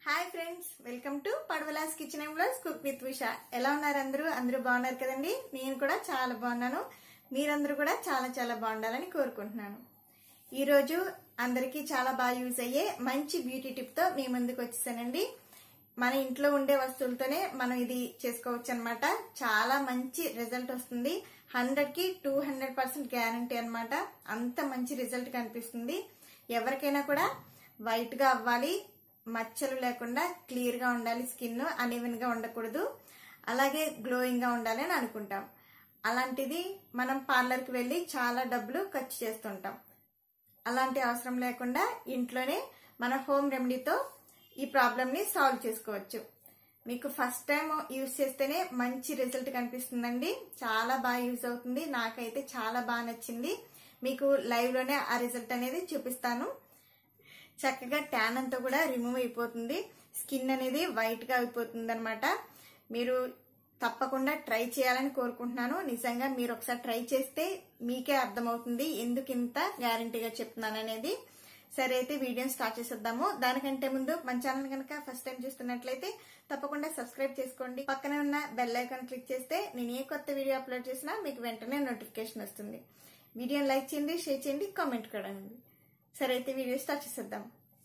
hi friends welcome to పడవలాస్ kitchen and blogs cook with Visha ఎలా ఉన్నారు అందరూ అందరూ బాగున్నారు కదండి నేను కూడా చాలా బాగున్నాను మీరందరూ కూడా చాలా చాలా బాగుండాలని కోరుకుంటున్నాను ఈరోజు అందరికీ చాలా బాగా యూజ్ అయ్యే మంచి బ్యూటీ టిప్ తో మీ ముందుకు వచ్చేసానండి మన ఇంట్లో ఉండే వస్తువులతోనే మనం ఇది చేసుకోవచ్చు అనమాట చాలా మంచి రిజల్ట్ వస్తుంది హండ్రెడ్ కి టూ హండ్రెడ్ పర్సెంట్ గ్యారంటీ అనమాట అంత మంచి రిజల్ట్ కనిపిస్తుంది ఎవరికైనా కూడా వైట్ గా అవ్వాలి మచ్చలు లేకుండా క్లియర్ గా ఉండాలి స్కిన్ అన్ఈవెన్ గా ఉండకూడదు అలాగే గ్లోయింగ్ గా ఉండాలి అని అనుకుంటాం అలాంటిది మనం పార్లర్ కి వెళ్ళి చాలా డబ్బులు ఖర్చు చేస్తుంటాం అలాంటి అవసరం లేకుండా ఇంట్లోనే మన హోమ్ రెమెడీతో ఈ ప్రాబ్లమ్ ని సాల్వ్ చేసుకోవచ్చు మీకు ఫస్ట్ టైం యూజ్ చేస్తేనే మంచి రిజల్ట్ కనిపిస్తుందండి చాలా బాగా యూజ్ అవుతుంది నాకైతే చాలా బాగా నచ్చింది మీకు లైవ్ లోనే ఆ రిజల్ట్ అనేది చూపిస్తాను చక్కగా ట్యాన్ అంతా కూడా రిమూవ్ అయిపోతుంది స్కిన్ అనేది వైట్ గా అయిపోతుంది అనమాట మీరు తప్పకుండా ట్రై చేయాలని కోరుకుంటున్నాను నిజంగా మీరు ఒకసారి ట్రై చేస్తే మీకే అర్థమవుతుంది ఎందుకు ఇంత గ్యారంటీగా చెప్తున్నాను అనేది సరే అయితే వీడియోని స్టార్ట్ చేసేద్దాము దానికంటే ముందు మన ఛానల్ కనుక ఫస్ట్ టైం చూస్తున్నట్లయితే తప్పకుండా సబ్స్క్రైబ్ చేసుకోండి పక్కనే ఉన్న బెల్ ఐకాన్ క్లిక్ చేస్తే నేను ఏ కొత్త వీడియో అప్లోడ్ చేసినా మీకు వెంటనే నోటిఫికేషన్ వస్తుంది వీడియోని లైక్ చేయండి షేర్ చేయండి కామెంట్ కూడా సరే అయితే వీడియో స్టార్ట్ చేసేద్దాం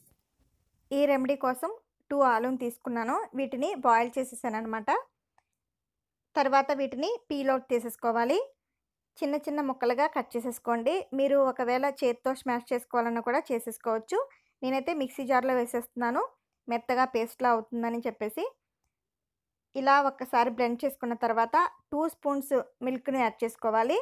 ఈ రెమెడీ కోసం టూ ఆలుని తీసుకున్నాను వీటిని బాయిల్ చేసేసాను అనమాట తర్వాత వీటిని పీల్ అవుట్ తీసేసుకోవాలి చిన్న చిన్న ముక్కలుగా కట్ చేసేసుకోండి మీరు ఒకవేళ చేతితో స్మాష్ చేసుకోవాలన్నా కూడా చేసేసుకోవచ్చు నేనైతే మిక్సీ జార్లో వేసేస్తున్నాను మెత్తగా పేస్ట్లా అవుతుందని చెప్పేసి ఇలా ఒక్కసారి బ్లెండ్ చేసుకున్న తర్వాత టూ స్పూన్స్ మిల్క్ని యాడ్ చేసుకోవాలి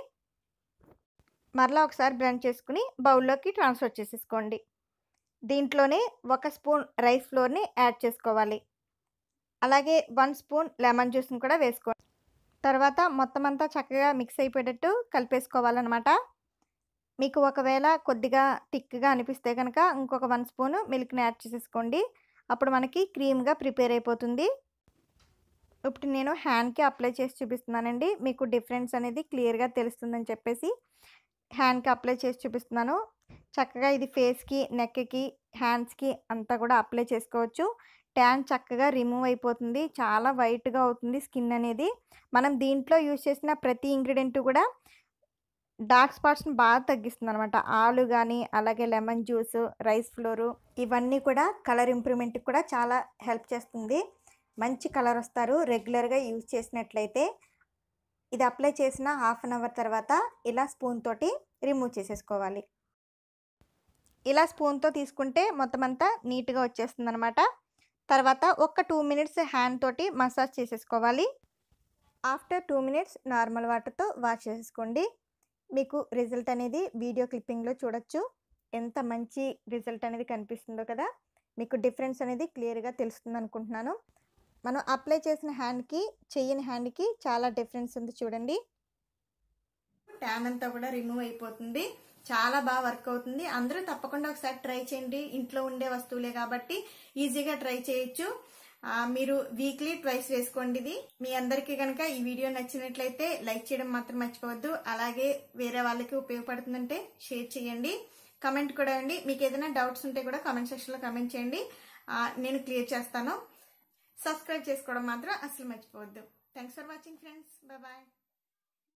మరలా ఒకసారి బ్లెండ్ చేసుకుని బౌల్లోకి ట్రాన్స్ఫర్ చేసేసుకోండి దీంట్లోనే ఒక స్పూన్ రైస్ ఫ్లోర్ని యాడ్ చేసుకోవాలి అలాగే వన్ స్పూన్ లెమన్ జ్యూస్ని కూడా వేసుకోండి తర్వాత మొత్తం అంతా చక్కగా మిక్స్ అయిపోయేటట్టు కలిపేసుకోవాలన్నమాట మీకు ఒకవేళ కొద్దిగా థిక్గా అనిపిస్తే కనుక ఇంకొక వన్ స్పూన్ మిల్క్ని యాడ్ చేసేసుకోండి అప్పుడు మనకి క్రీమ్గా ప్రిపేర్ అయిపోతుంది ఇప్పుడు నేను హ్యాండ్కి అప్లై చేసి చూపిస్తున్నానండి మీకు డిఫరెన్స్ అనేది క్లియర్గా తెలుస్తుందని చెప్పేసి హ్యాండ్కి అప్లై చేసి చూపిస్తున్నాను చక్కగా ఇది ఫేస్కి నెక్కి హ్యాండ్స్కి అంతా కూడా అప్లై చేసుకోవచ్చు ట్యాన్ చక్కగా రిమూవ్ అయిపోతుంది చాలా వైట్గా అవుతుంది స్కిన్ అనేది మనం దీంట్లో యూజ్ చేసిన ప్రతి ఇంగ్రీడియంట్ కూడా డార్క్ స్పాట్స్ని బాగా తగ్గిస్తుంది అనమాట ఆలు కానీ అలాగే లెమన్ జ్యూస్ రైస్ ఫ్లోరు ఇవన్నీ కూడా కలర్ ఇంప్రూవ్మెంట్కి కూడా చాలా హెల్ప్ చేస్తుంది మంచి కలర్ వస్తారు రెగ్యులర్గా యూజ్ చేసినట్లయితే ఇది అప్లై చేసిన హాఫ్ అన్ అవర్ తర్వాత ఇలా స్పూన్ తోటి రిమూవ్ చేసేసుకోవాలి ఇలా స్పూన్తో తీసుకుంటే మొత్తం అంతా నీట్గా వచ్చేస్తుంది అనమాట తర్వాత ఒక టూ మినిట్స్ హ్యాండ్ తోటి మసాజ్ చేసేసుకోవాలి ఆఫ్టర్ టూ మినిట్స్ నార్మల్ వాటర్తో వాష్ చేసేసుకోండి మీకు రిజల్ట్ అనేది వీడియో క్లిప్పింగ్లో చూడొచ్చు ఎంత మంచి రిజల్ట్ అనేది కనిపిస్తుందో కదా మీకు డిఫరెన్స్ అనేది క్లియర్గా తెలుస్తుంది అనుకుంటున్నాను మనం అప్లై చేసిన హ్యాండ్కి చెయ్యని హ్యాండ్కి చాలా డిఫరెన్స్ ఉంది చూడండి ట్యాన్ అంతా కూడా రిమూవ్ అయిపోతుంది చాలా బాగా వర్క్ అవుతుంది అందరూ తప్పకుండా ఒకసారి ట్రై చేయండి ఇంట్లో ఉండే వస్తువులే కాబట్టి ఈజీగా ట్రై చేయొచ్చు మీరు వీక్లీ ట్వైస్ వేసుకోండి ఇది మీ అందరికీ కనుక ఈ వీడియో నచ్చినట్లయితే లైక్ చేయడం మాత్రం మర్చిపోవద్దు అలాగే వేరే వాళ్ళకి ఉపయోగపడుతుందంటే షేర్ చేయండి కమెంట్ కూడా అండి మీకు ఏదైనా డౌట్స్ ఉంటే కూడా కామెంట్ సెక్షన్లో కమెంట్ చేయండి నేను క్లియర్ చేస్తాను సబ్స్క్రైబ్ చేసుకోవడం మాత్రం అసలు మర్చిపోవద్దు thanks for watching friends bye